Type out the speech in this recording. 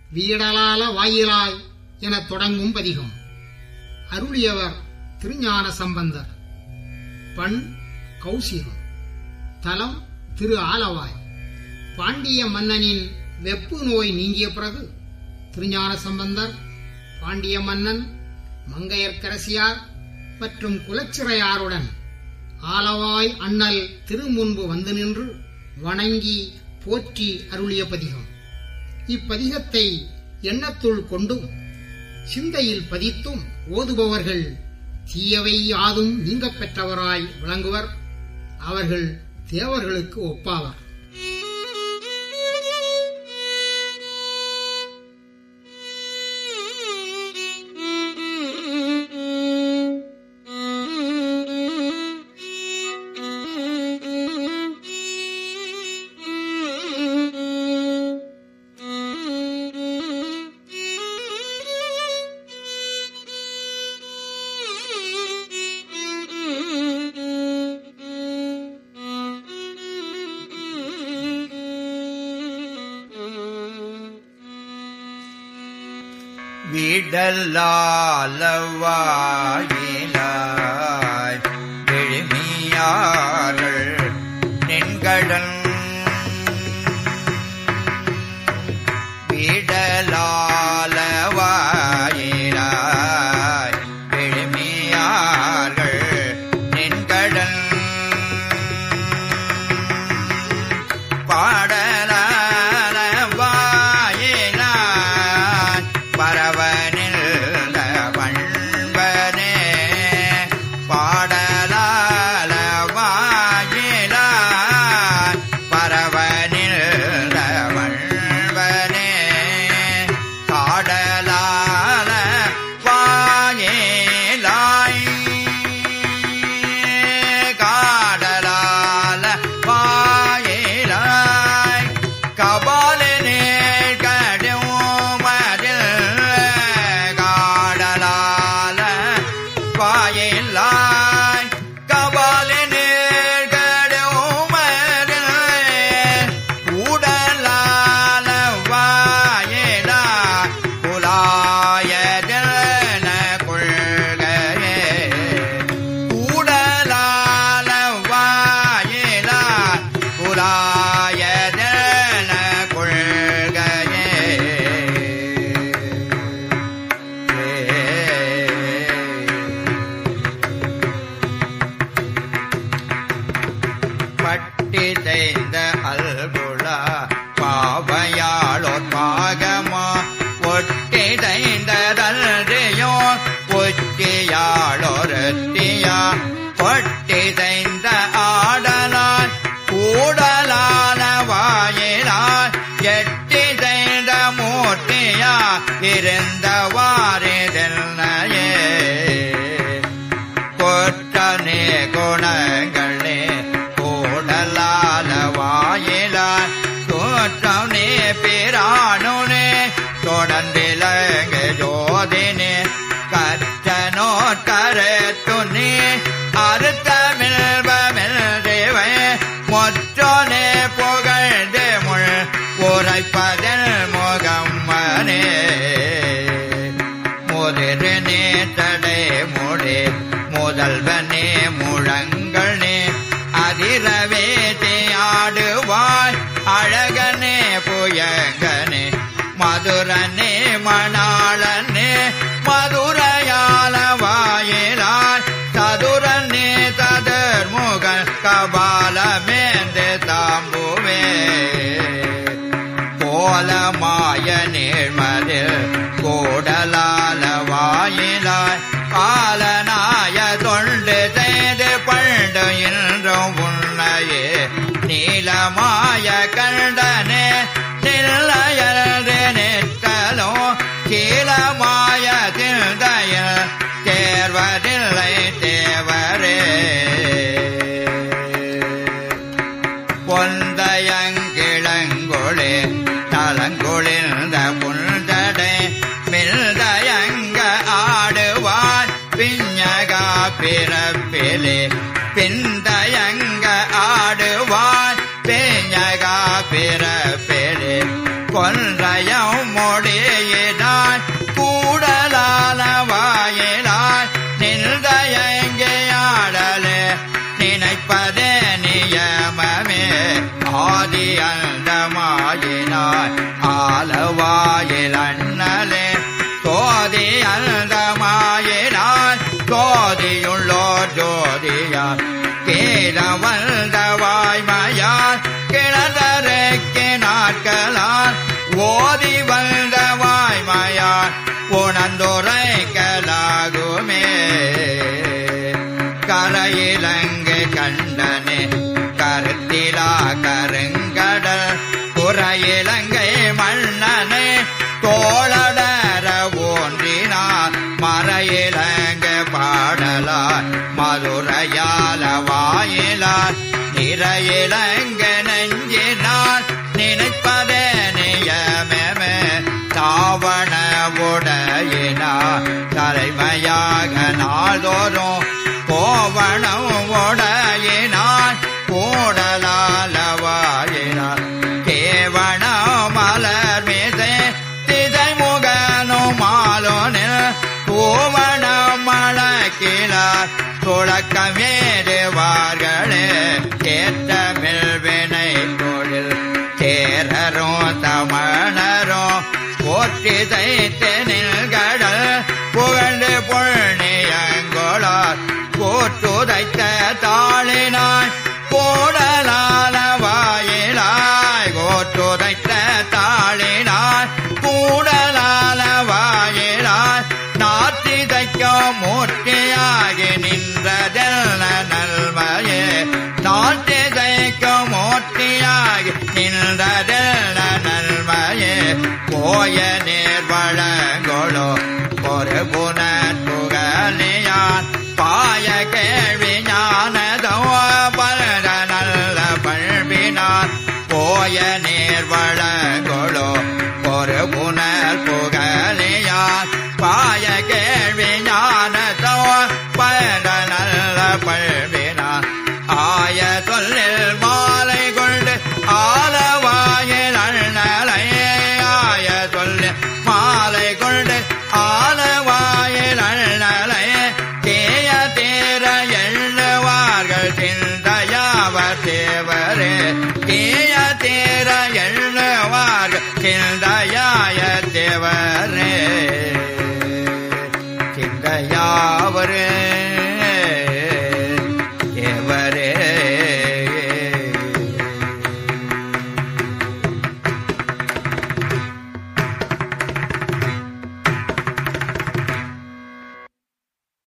வீடலால வாயிலாய் எனத் தொடங்கும் பதிகம் அருளியவர் திருஞான சம்பந்தர் பண் கௌசிகம் தலம் திரு ஆலவாய் பாண்டிய மன்னனின் வெப்பு நோய் நீங்கிய பிறகு திருஞான சம்பந்தர் பாண்டிய மன்னன் மங்கையர்க்கரசியார் மற்றும் குலச்சிறையாருடன் ஆலவாய் அண்ணல் திருமுன்பு வந்து நின்று வணங்கி போற்றி அருளிய பதிகம் இப்பதிகத்தை எண்ணத்துள் கொண்டும் சிந்தையில் பதித்தும் ஓதுபவர்கள் தீயவை யாதும் நீங்கப் பெற்றவராய் விளங்குவர் அவர்கள் தேவர்களுக்கு ஒப்பாவர் விடலாலவாயினாய் விழுமியார்கள் நின்கடன் விடலாலவாயினாய் விழுமியார்கள் நின்கடன் பாடலாலவாயினாய் பரவனில் பண்பனே பாடலாலவாயினாய் பரவனில் பண்பனே காடலால வாயிலாய் காடலால வாயிலாய் கபாலினே கடுமதில் காடலால வாயிலாய் கபாலினே கடுமதில் உடலால வாயிலா குலாயதன கொள்கையே கூடலால வாயிலா குலாயதன கொள்கையே பட்டி தேய்ந்த அல்குளா பாவையாளோர் பாகமா ஒட்டி தைந்ததல்றியோ ஒட்டியாளொருத்தியா கொட்டி தைந்த ஆடலால் கூடலான வாயிலால் எட்டி தைந்த மூர்த்தியா இருந்தவாரிதல்லையே கொற்றனே குணங்களே கூடலால வாயிலால் தோற்றனே பிரானுனே தொடர்ந்திலங்கு ஜோதினே கற்றனோ கரத்துனே அறுத்தமிழ்பமிழ் தேவை மொற்றோனே புகழ்ந்து முள் உரைப்பதல் முகம்மனே முதிரு நேற்றடை முடி முதல்வனே முழங்கனே அதிரவே ஆடுவாய் அழகனே புயங்கனே மதுரனே மணாளனே மதுரையால வாயிலால் சதுரனே சதுர்முகன் கபாலமேந்து தாம்புவே கோலமாய நேர்மதில் கோடலால வாயிலாய் காலனாய தொண்டு செய்து பண்டு இன்றும் உன்னையே நீலமாய கண்டனே நில்லையது நிற்கலோ கீழமாய தில்தயல் தேர்வதில்லை தேவரே பொந்தயங்கிழங்கொழே தலங்கொழிந்த புல்தடை மில்தயங்க ஆடுவார் பிஞகா பிறப்பிலே பிந்தயங்க ஆடுவார் பேஞகா பிறப்பிலே கொன்றையம் மொழி வாயில் அண்ணலே சோதி அந்தமாயினான் சோதியுள்ளோர் ஜோதியார் கேட வந்த வாய்மையார் கிணதரைக்கு நாட்களார் ஓதி வந்த வாய்மையார் உணர்ந்துரைக்கலாகுமே கரையிலங்கு கண்டனே கருத்திலா கருங்கடல் குறையிலங்கை மன்னனே தோழடர ஓன்றினார் மறையிலங்க பாடலார் மதுரையால வாயிலார் நிறையிலங்க நெஞ்சினார் நினைப்பதே நியமே தாவண உடையினார் தலைமையாக நாள்தோறும் கோவணம் உடையினார் கூடலாலவாயினார் கேவண மலர் மீது திசை முகனும் மாலோனில் பூவண மழக்கிலார் துளக்கமேறுவார்களே கேட்டமில் வினை தொழில் தேரரும் தமிழரும் போற்றி தைத்தனில் கடல் புகழ்ந்து புண்ணியங்கோளார் போற்றுதைத்த தாளினாய் கூடலால வாயிலாய் கோற்றுதைத்த தாளினாய் கூடலால வாயிலாய் நாத்தி தைக்க மூர்த்தியாகி நின்றதெல்ல நல்மையே நாட்டி தைக்க மூர்த்தியாகி நின்றதெல்ல நல்மையே போய நேர் வழங்கொழோ ஒரு புன புகழியான் பாய கேள்வி ஞானதோ பலர நல்ல பண்பினான் போய நேர் வழங்கொழோ ஒரு புனல் புகழியான் பாய கேள்வி ஞானதோ பலர நல்ல பண்பினான் ஆய சொல்லில் மாலை கொண்டு ஆலவாயில் அண்ணலை ஆய சொல்லில் மாலை கொண்டு ஆலவாயில் அண்ணலை தேய தேர எண்ணுவார்கள் சிந்தையாவர் தேவரே தேய தேர எண்ணுவார்கள் சிந்த